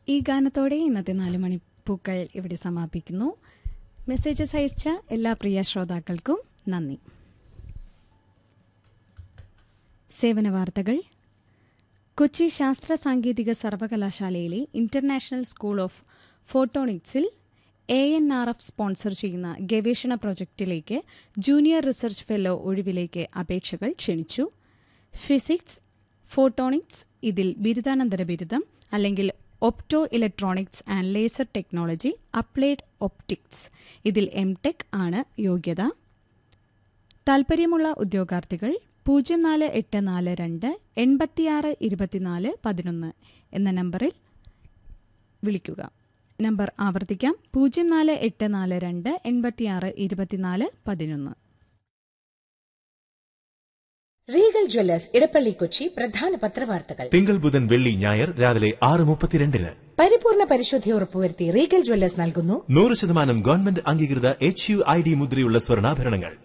ഈ ഗാനത്തോടെ ഇന്നത്തെ നാല് മണിപ്പൂക്കൾ ഇവിടെ സമാപിക്കുന്നു മെസ്സേജസ് അയച്ച എല്ലാ പ്രിയ ശ്രോതാക്കൾക്കും നന്ദി സേവന വാർത്തകൾ കൊച്ചി ശാസ്ത്ര സാങ്കേതിക സർവകലാശാലയിലെ ഇന്റർനാഷണൽ സ്കൂൾ ഓഫ് ഫോട്ടോണിക്സിൽ A N R F sponsor ചെയ്യുന്ന ഗവേഷണ പ്രൊജക്ടിലേക്ക് ജൂനിയർ റിസർച്ച് ഫെല്ലോ ഒഴിവിലേക്ക് അപേക്ഷകൾ ക്ഷണിച്ചു ഫിസിക്സ് ഫോട്ടോണിക്സ് ഇതിൽ ബിരുദാനന്തര ബിരുദം അല്ലെങ്കിൽ opto electronics and laser technology applied optics ഇതിൽ എം ടെക് ആണ് യോഗ്യത താൽപ്പര്യമുള്ള ഉദ്യോഗാർത്ഥികൾ പൂജ്യം നാല് എട്ട് നാല് രണ്ട് എൺപത്തിയാറ് ഇരുപത്തിനാല് പതിനൊന്ന് എന്ന നമ്പറിൽ വിളിക്കുക നമ്പർ ആവർത്തിക്കാം പൂജ്യം നാല് എട്ട് നാല് രണ്ട് എൺപത്തിയാറ് ഇരുപത്തിനാല് പതിനൊന്ന് റീഗൽ ജ്വല്ലേഴ്സ് ഇടപ്പള്ളി കൊച്ചി പ്രധാന പത്രവാർത്തകൾ തിങ്കൾ ബുധൻ വെള്ളി ഞായർ രാവിലെ ആറ് മുപ്പത്തിരണ്ടിന് പരിപൂർണ പരിശുദ്ധി ഉറപ്പുവരുത്തി റീഗൽ ജ്വല്ലേഴ്സ് നൽകുന്നു നൂറ് ശതമാനം ഗവൺമെന്റ് അംഗീകൃത എച്ച് യു ഐ ഡി മുദ്രയുള്ള സ്വർണ്ണാഭരണങ്ങൾ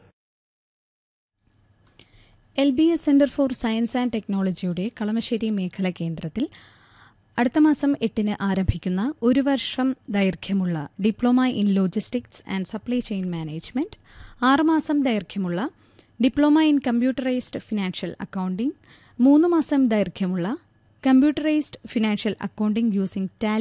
L B S centre for science and ടെക്നോളജിയുടെ കളമശ്ശേരി മേഖല കേന്ദ്രത്തിൽ അടുത്ത മാസം എട്ടിന് ആരംഭിക്കുന്ന ഒരു വർഷം ദൈർഘ്യമുള്ള diploma in logistics and supply chain management ആറുമാസം ദൈർഘ്യമുള്ള diploma in computerised financial accounting മൂന്ന് മാസം ദൈർഘ്യമുള്ള computerised financial accounting using Tally